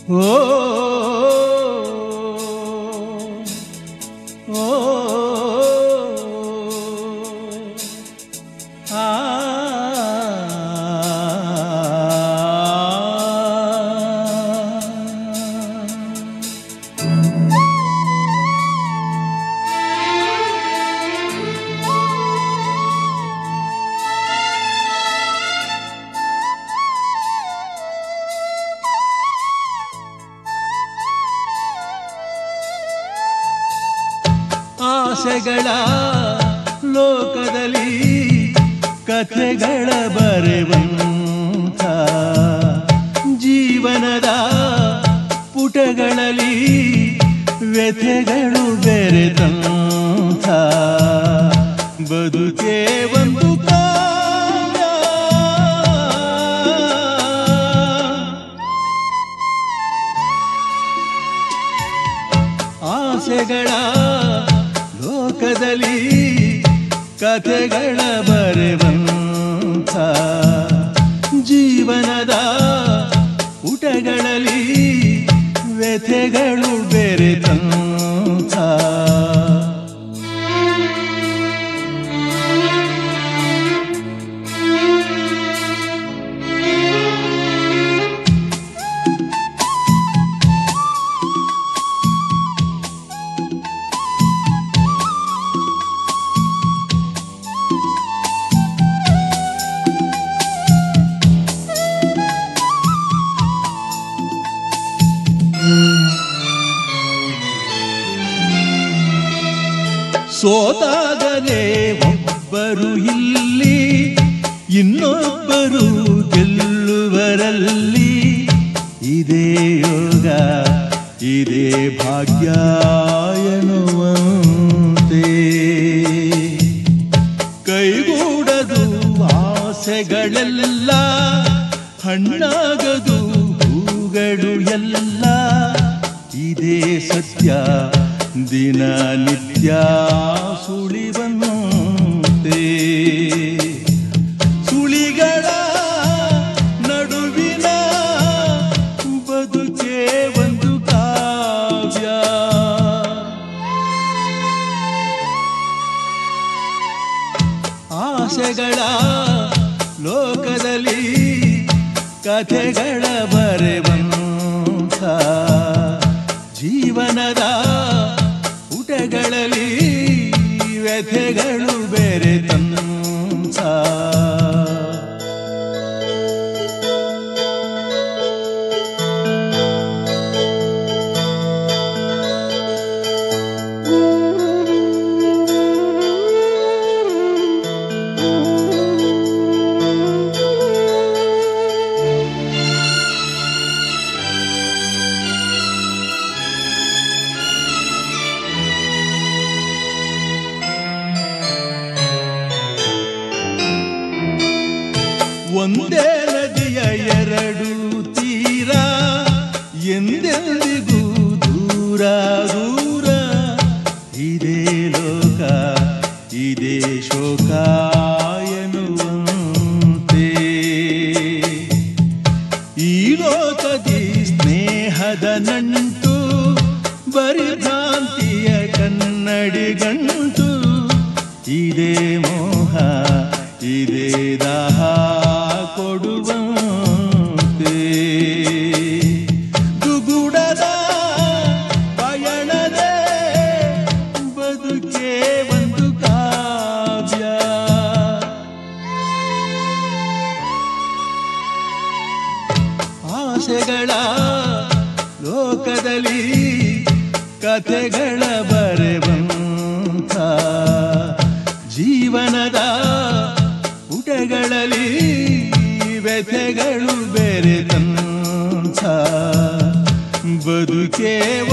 ಓ ಓ ಆ ಆಸೆಗಳ ಲೋಕದಲ್ಲಿ ಕಥೆಗಳ ಬರೆವಂಥ ಜೀವನದ ಪುಟಗಳಲ್ಲಿ ವ್ಯಥೆಗಳು ಬೆರೆತಂಥ ಬದುಕೆ ಒಂದು ಕಾವ್ಯ ಆಸೆಗಳ ಲೋಕದಲ್ಲಿ ಕಥೆಗಳ ಬರೆವಂಥ ಜೀವನದ ಪುಟಗಳಲ್ಲಿ ವ್ಯಥೆಗಳು ಬೆರೆತಂಥ ಸೋತಾಗಲೇ ಒಬ್ಬರು ಇಲ್ಲಿ ಇನ್ನೊಬ್ಬರು ಗೆಲ್ಲುವರಲ್ಲಿ ಇದೇ ಯೋಗ ಇದೇ ಭಾಗ್ಯ ಎನ್ನುವಂತೆ ಕೈಗೂಡದು ಆಸೆಗಳೆಲ್ಲ ಹಣ್ಣಾಗದು ಹೂಗಳು ಎಲ್ಲ ಇದೇ ಸತ್ಯ ದಿನ ನಿತ್ಯ ಸುಳಿವಂತೆ ಸುಳಿಗಳ ನಡುವಿನ ಬದುಕೆ ಒಂದು ಕಾವ್ಯ ಆಸೆಗಳ ಲೋಕದಲ್ಲಿ ಕಥೆಗಳ ಬರೆವಂಥ ಜೀವನದ ಪುಟಗಳಲ್ಲಿ ವ್ಯಥೆಗಳು ಬೆರೆತಂಥ ಒಂದೇ ನದಿಯ ಎರಡು ತೀರ ಎಂದೆಂದಿಗೂ ದೂರ ದೂರ ಇದೇ ಲೋಕ ಇದೇ ಶೋಕ ಎನ್ನುವಂತೆ ಈ ಲೋಕದಿ ಸ್ನೇಹದ ನಂಟು ಬರಿ ಭ್ರಾಂತಿಯ ಕನ್ನಡಿ ಗಂಟು ಇದೇ ಮೋಹ ಇದೇ ದಾಹ ಕೊಡುವಂತೆ ದುಗುಡದ ಪಯಣದೇ ಬದುಕೆ ಒಂದು ಕಾವ್ಯ ಆಸೆಗಳ ಲೋಕದಲ್ಲಿ ಕಥೆಗಳ ಬರೆವಂಥ ಜೀವನದ ಪುಟಗಳಲ್ಲಿ ವ್ಯಥೆಗಳು ಬೆರೆತಂಥ ಬದುಕೆ